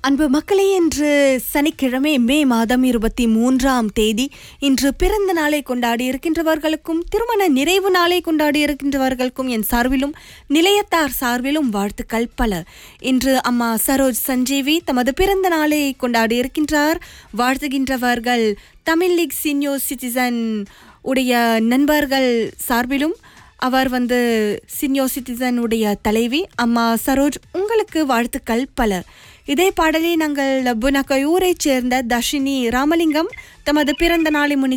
அன்பு மக்களே இன்று சனிக்கிழமை மே மாதம் இருபத்தி மூன்றாம் தேதி இன்று பிறந்த நாளை கொண்டாடி இருக்கின்றவர்களுக்கும் திருமண நிறைவு நாளை கொண்டாடி இருக்கின்றவர்களுக்கும் என் சார்பிலும் நிலையத்தார் சார்பிலும் வாழ்த்துக்கள் பல இன்று அம்மா சரோஜ் சஞ்சீவி தமது பிறந்த நாளை கொண்டாடி இருக்கின்றார் வாழ்த்துகின்றவர்கள் தமிழ் லீக் சீனியர் சிட்டிசன் உடைய நண்பர்கள் சார்பிலும் அவர் வந்து சீனியர் சிட்டிசன் உடைய தலைவி அம்மா சரோஜ் உங்களுக்கு வாழ்த்துக்கள் பல இதே பாடலை நாங்கள் புனகையூரைச் சேர்ந்த தர்ஷினி ராமலிங்கம் தமது பிறந்த நாளை முன்னிட்டு